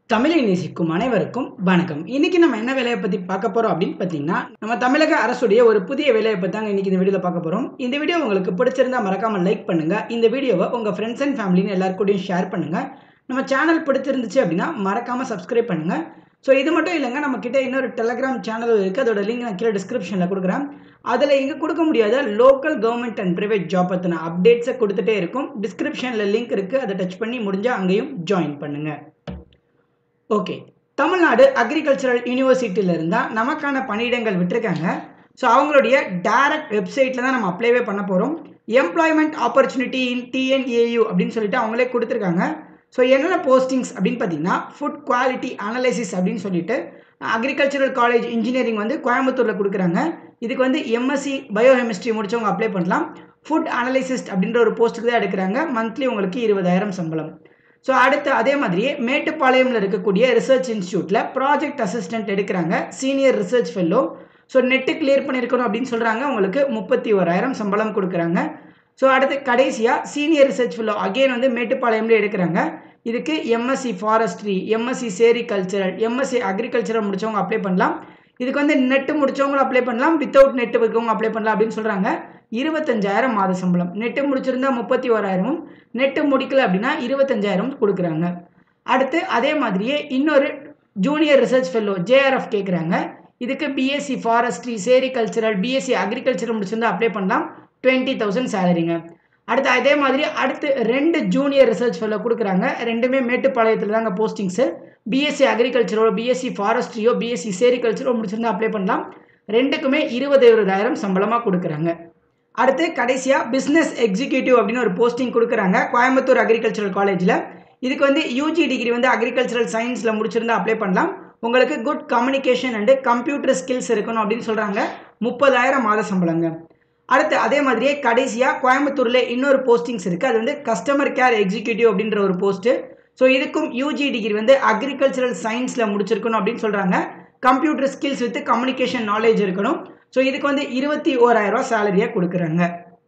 தமிழை நேசிக்கும் அனைவருக்கும் வணக்கம் இன்னைக்கு நம்ம என்ன வேலையை பற்றி பார்க்க போகிறோம் அப்படின்னு பார்த்தீங்கன்னா நம்ம தமிழக அரசுடைய ஒரு புதிய வேலையை பற்றி தாங்க இன்னைக்கு இந்த வீடியோவில் பார்க்க போகிறோம் இந்த வீடியோ உங்களுக்கு பிடிச்சிருந்தா மறக்காம லைக் பண்ணுங்க இந்த வீடியோவை உங்கள் ஃப்ரெண்ட்ஸ் அண்ட் ஃபேமிலின்னு எல்லாருக்கூடையும் ஷேர் பண்ணுங்க நம்ம சேனல் பிடிச்சிருந்துச்சு அப்படின்னா மறக்காம சப்ஸ்கிரைப் பண்ணுங்க ஸோ இது மட்டும் இல்லைங்க நம்ம கிட்ட இன்னொரு டெலகிராம் சேனல் இருக்குது அதோட லிங்க் நான் கீழே டிஸ்கிரிப்ஷனில் கொடுக்குறேன் அதில் இங்கே கொடுக்க முடியாத local government and private job பற்றின அப்டேட்ஸை கொடுத்துட்டே இருக்கும் டிஸ்கிரிப்ஷனில் லிங்க் இருக்குது அதை டச் பண்ணி முடிஞ்சால் அங்கேயும் ஜாயின் பண்ணுங்கள் ஓகே தமிழ்நாடு அக்ரிகல்ச்சரல் யூனிவர்சிட்டியில இருந்தா நமக்கான பணியிடங்கள் விட்டிருக்காங்க ஸோ அவங்களுடைய டைரக்ட் வெப்சைட்டில் தான் நம்ம அப்ளைவே பண்ண போகிறோம் எம்ப்ளாய்மெண்ட் ஆப்பர்ச்சுனிட்டி இன் டிஎன்ஏயு அப்படின்னு சொல்லிட்டு அவங்களே கொடுத்துருக்காங்க ஸோ என்னென்ன போஸ்டிங்ஸ் அப்படின்னு பார்த்தீங்கன்னா ஃபுட் குவாலிட்டி அனலைசிஸ் அப்படின்னு சொல்லிட்டு அக்ரிகல்ச்சரல் காலேஜ் இன்ஜினியரிங் வந்து கோயம்புத்தூரில் கொடுக்குறாங்க இதுக்கு வந்து எம்எஸ்சி பயோகெமிஸ்ட்ரி முடிச்சவங்க அப்ளை பண்ணலாம் ஃபுட் அனலைசிஸ்ட் அப்படின்ற ஒரு போஸ்ட்டுக்கு தான் எடுக்கிறாங்க மந்த்லி உங்களுக்கு இருபதாயிரம் சம்பளம் ஸோ அடுத்து அதே மாதிரியே மேட்டுப்பாளையமில் இருக்கக்கூடிய ரிசர்ச் இன்ஸ்டியூட்டில் ப்ராஜெக்ட் அசிஸ்டன்ட் எடுக்கிறாங்க senior research fellow so NET clear பண்ணியிருக்கணும் அப்படின்னு சொல்கிறாங்க உங்களுக்கு முப்பத்தி ஓராயிரம் சம்பளம் கொடுக்குறாங்க ஸோ அடுத்து கடைசியாக சீனியர் ரிசர்ச் ஃபெல்லோ அகெயின் வந்து மேட்டுப்பாளையம்ல எடுக்கிறாங்க இதுக்கு MSc forestry MSc sericultural MSc agricultural முடிச்சவங்க அப்ளை பண்ணலாம் இதுக்கு வந்து நெட்டு முடிச்சவங்களும் அப்ளை பண்ணலாம் வித்தவுட் நெட்டு இருக்கவங்க அப்ளை பண்ணலாம் அப்படின்னு சொல்கிறாங்க இருபத்தஞ்சாயிரம் மாத சம்பளம் நெட்டு முடிச்சிருந்தா முப்பத்தி ஓராயிரமும் நெட்டு முடிக்கல அப்படின்னா இருபத்தஞ்சாயிரம் கொடுக்குறாங்க அடுத்து அதே மாதிரியே இன்னொரு ஜூனியர் ரிசர்ச் ஃபெல்லோ ஜேஆர்எஃப் கேட்குறாங்க இதுக்கு BSc forestry sericultural BSc agriculture முடிச்சிருந்தா அப்ளை பண்ணலாம் டுவெண்ட்டி தௌசண்ட் சேலரிங்க அடுத்து அதே மாதிரி அடுத்து ரெண்டு ஜூனியர் ரிசர்ச் ஃபெல்லோ கொடுக்குறாங்க ரெண்டுமே மேட்டுப்பாளையத்தில் தாங்க போஸ்டிங்ஸு பிஎஸ்சி அக்ரிகல்ச்சரோ பிஎஸ்சி ஃபாரஸ்ட்ரியோ பிஎஸ்சி சேரிகல்ச்சரோ முடிச்சிருந்தா அப்ளை பண்ணலாம் ரெண்டுக்குமே இருபது இருபதாயிரம் சம்பளமாக கொடுக்குறாங்க அடுத்து கடைசியாக பிஸ்னஸ் எக்ஸிக்யூட்டிவ் அப்படின்னு ஒரு போஸ்டிங் கொடுக்குறாங்க கோயம்புத்தூர் அக்ரிகல்ச்சரல் காலேஜில் இதுக்கு வந்து யூஜி டிகிரி வந்து அக்ரிகல்ச்சரல் சயின்ஸில் முடிச்சிருந்தா அப்ளை பண்ணலாம் உங்களுக்கு good communication and computer skills இருக்கணும் அப்படின்னு சொல்கிறாங்க முப்பதாயிரம் மாத சம்பளங்க அடுத்து அதே மாதிரியே கடைசியாக கோயம்புத்தூரில் இன்னொரு போஸ்டிங்ஸ் இருக்குது அது வந்து கஸ்டமர் கேர் எக்ஸிக்யூட்டிவ் அப்படின்ற ஒரு போஸ்ட்டு ஸோ இதுக்கும் யூஜி டிகிரி வந்து அக்ரிகல்ச்சரல் சயின்ஸில் முடிச்சிருக்கணும் அப்படின்னு சொல்கிறாங்க computer skills with communication knowledge இருக்கணும் ஸோ இதுக்கு வந்து இருபத்தி ஓராயிரரூவா சேலரியாக கொடுக்குறாங்க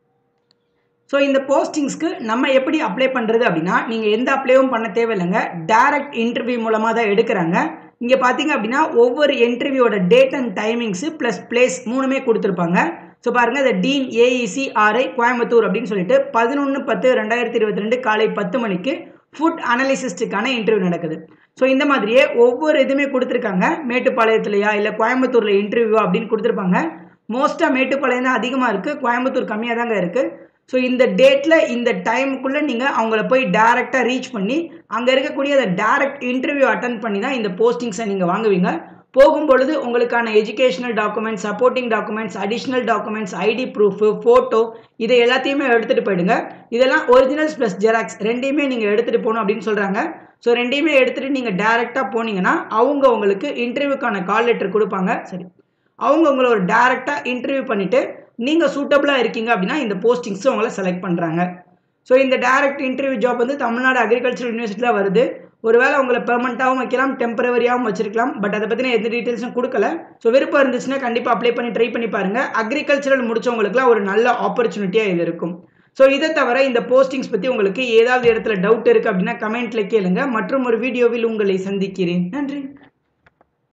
ஸோ இந்த போஸ்டிங்ஸ்க்கு நம்ம எப்படி அப்ளை பண்ணுறது அப்படின்னா நீங்கள் எந்த அப்ளைவும் பண்ண தேவையில்லைங்க டைரக்ட் இன்டர்வியூ மூலமாக தான் எடுக்கிறாங்க இங்கே பார்த்தீங்க அப்படின்னா ஒவ்வொரு இன்டர்வியூவோட date and timings plus place மூணுமே கொடுத்துருப்பாங்க ஸோ பாருங்கள் இந்த டீன் ஏஇசி ஆர்ஐ கோயம்புத்தூர் அப்படின்னு சொல்லிட்டு பதினொன்று பத்து ரெண்டாயிரத்தி இருபத்தி ரெண்டு காலை பத்து மணிக்கு ஃபுட் அனலிசிஸ்ட்டுக்கான இன்டர்வியூ நடக்குது ஸோ இந்த மாதிரியே ஒவ்வொரு இதுவுமே கொடுத்துருக்காங்க மேட்டுப்பாளையத்துலையா இல்லை கோயம்புத்தூரில் இன்டர்வியூ அப்படின்னு கொடுத்துருப்பாங்க மோஸ்ட்டாக மேட்டுப்பாளையம் தான் அதிகமாக இருக்குது கோயம்புத்தூர் கம்மியாக தாங்க இருக்குது ஸோ இந்த டேட்டில் இந்த டைமுக்குள்ளே நீங்கள் அவங்கள போய் டேரெக்டாக ரீச் பண்ணி அங்கே இருக்கக்கூடிய அந்த டேரக்ட் இன்டர்வியூ அட்டன் பண்ணி தான் இந்த போஸ்டிங்ஸை நீங்கள் வாங்குவீங்க போகும்பொழுது உங்களுக்கான educational documents supporting documents additional documents ID proof photo இதை எல்லாத்தையுமே எடுத்துகிட்டு போயிடுங்க இதெல்லாம் ஒரிஜினல்ஸ் ப்ளஸ் ஜெராக்ஸ் ரெண்டையுமே நீங்கள் எடுத்துகிட்டு போகணும் அப்படின்னு சொல்கிறாங்க ஸோ ரெண்டையுமே எடுத்துகிட்டு நீங்கள் டேரெக்டாக போனீங்கன்னா அவங்க உங்களுக்கு இன்டர்வியூக்கான கால் லெட்டர் கொடுப்பாங்க சரி அவங்க உங்களை ஒரு டேரெக்டாக இன்டர்வியூ பண்ணிவிட்டு நீங்கள் சூட்டபுளாக இருக்கீங்க அப்படின்னா இந்த போஸ்டிங்ஸை உங்களை செலக்ட் பண்ணுறாங்க ஸோ இந்த டேரக்ட் இன்டர்வியூ ஜாப் வந்து தமிழ்நாடு அக்ரிகல்ச்சர் யூனிவர்சிட்டியில் வருது ஒருவேளை உங்களை பெர்மனண்ட்டாகவும் வைக்கலாம் டெம்பரவரியாகவும் வச்சிருக்கலாம் பட் அதை பற்றின எந்த டீட்டெயில்ஸும் கொடுக்கல ஸோ விருப்பம் இருந்துச்சுன்னா கண்டிப்பாக அப்ளை பண்ணி ட்ரை பண்ணி பாருங்கள் அக்ரிகல்ச்சரல் முடிச்சவங்களுக்குலாம் ஒரு நல்ல ஆப்பர்ச்சுனிட்டியாக இது இருக்கும் ஸோ இதை தவிர இந்த போஸ்டிங்ஸ் பற்றி உங்களுக்கு ஏதாவது இடத்துல டவுட் இருக்குது அப்படின்னா கமெண்ட்டில் கேளுங்க மற்றும் ஒரு வீடியோவில் உங்களை சந்திக்கிறேன் நன்றி